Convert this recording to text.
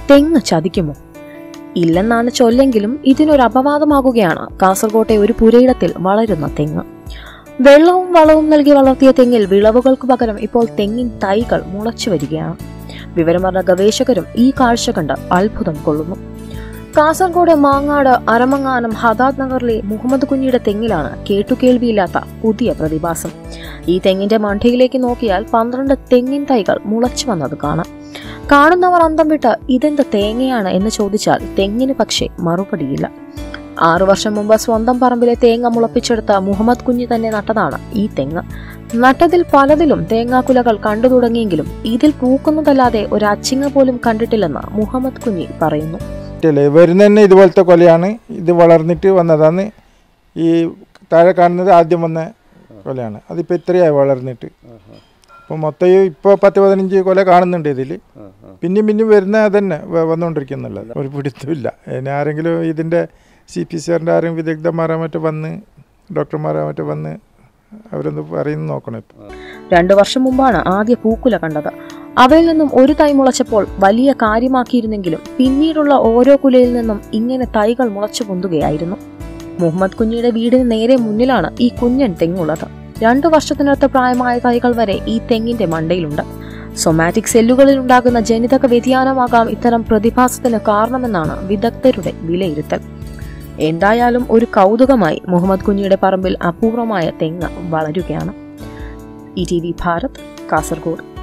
തെങ്ങ് ചതിക്കുമോ ഇല്ലെന്നാണ് ചൊല്ലെങ്കിലും ഇതിനൊരു അപവാദമാകുകയാണ് കാസർകോട്ടെ ഒരു പുരയിടത്തിൽ വളരുന്ന തെങ്ങ് വെള്ളവും വളവും നൽകി വളർത്തിയ തെങ്ങിൽ വിളവുകൾക്ക് പകരം ഇപ്പോൾ തെങ്ങിൻ തൈകൾ മുളച്ചു വരികയാണ് വിവരമറിഞ്ഞ ഗവേഷകരും ഈ കാഴ്ച കണ്ട് അത്ഭുതം കൊള്ളുന്നു കാസർഗോഡ് മാങ്ങാട് അരമങ്ങാനം ഹദാദ് നഗറിലെ മുഹമ്മദ് കുഞ്ഞിയുടെ തെങ്ങിലാണ് കേട്ടുകേൾവിയില്ലാത്ത പുതിയ പ്രതിഭാസം ഈ തെങ്ങിന്റെ മണ്ടയിലേക്ക് നോക്കിയാൽ പന്ത്രണ്ട് തെങ്ങിൻ തൈകൾ മുളച്ചു വന്നത് കാണാം കാണുന്നവർ അന്തം വിട്ട് ഇതെന്ത് തേങ്ങയാണ് എന്ന് ചോദിച്ചാൽ തെങ്ങിന് പക്ഷേ മറുപടിയില്ല ആറു വർഷം മുമ്പ് സ്വന്തം പറമ്പിലെ തേങ്ങ മുളപ്പിച്ചെടുത്ത മുഹമ്മദ് കുഞ്ഞ് തന്നെ നട്ടതാണ് ഈ തെങ്ങ് നട്ടതിൽ പലതിലും തേങ്ങാക്കുലകൾ കണ്ടു തുടങ്ങിയെങ്കിലും ഇതിൽ പൂക്കുന്നതല്ലാതെ ഒരു അച്ചിങ്ങ പോലും കണ്ടിട്ടില്ലെന്ന് മുഹമ്മദ് കുഞ്ഞി പറയുന്നു ഇല്ല വരുന്ന തന്നെ ഇതുപോലത്തെ കൊലയാണ് ഇത് വളർന്നിട്ട് വന്നതാണ് ഈ താഴെ കാണുന്നത് ആദ്യം വന്ന കൊലയാണ് അതിപ്പോൾ ഇത്രയായി വളർന്നിട്ട് അപ്പോൾ മൊത്തം ഇപ്പോൾ പത്ത് പതിനഞ്ച് കൊല കാണുന്നുണ്ട് ഇതിൽ പിന്നെയും പിന്നെയും വരുന്ന തന്നെ വ- വന്നുകൊണ്ടിരിക്കുന്നുള്ളത് ഒരു പിടുത്തമില്ല ഇനി ആരെങ്കിലും ഇതിൻ്റെ സി പി സി ആറിൻ്റെ ആരെങ്കിലും വിദഗ്ധന്മാരോ മറ്റോ വന്ന് ഡോക്ടർമാരോ മറ്റോ വന്ന് അവരൊന്ന് പറയുന്നത് നോക്കണം ഇപ്പോൾ രണ്ടു വർഷം മുമ്പാണ് ആദ്യ പൂക്കുല കണ്ടത് അവയിൽ നിന്നും ഒരു തൈ മുളച്ചപ്പോൾ വലിയ കാര്യമാക്കിയിരുന്നെങ്കിലും പിന്നീടുള്ള ഓരോ കുലയിൽ നിന്നും ഇങ്ങനെ തൈകൾ മുളച്ചു പൊന്തുകയായിരുന്നു മുഹമ്മദ് കുഞ്ഞിയുടെ വീടിന് നേരെ മുന്നിലാണ് ഈ കുഞ്ഞൻ തെങ്ങുള്ളത് രണ്ടു വർഷത്തിനടുത്ത് പ്രായമായ തൈകൾ വരെ ഈ തെങ്ങിന്റെ മണ്ടയിലുണ്ട് സൊമാറ്റിക് സെല്ലുകളിൽ ഉണ്ടാകുന്ന ജനിതക വ്യതിയാനമാകാം ഇത്തരം പ്രതിഭാസത്തിന് കാരണമെന്നാണ് വിദഗ്ധരുടെ വിലയിരുത്തൽ എന്തായാലും ഒരു കൗതുകമായി മുഹമ്മദ് കുഞ്ഞിയുടെ പറമ്പിൽ അപൂർവമായ തെങ്ങ് വളരുകയാണ് E T V Bharat Kasaragod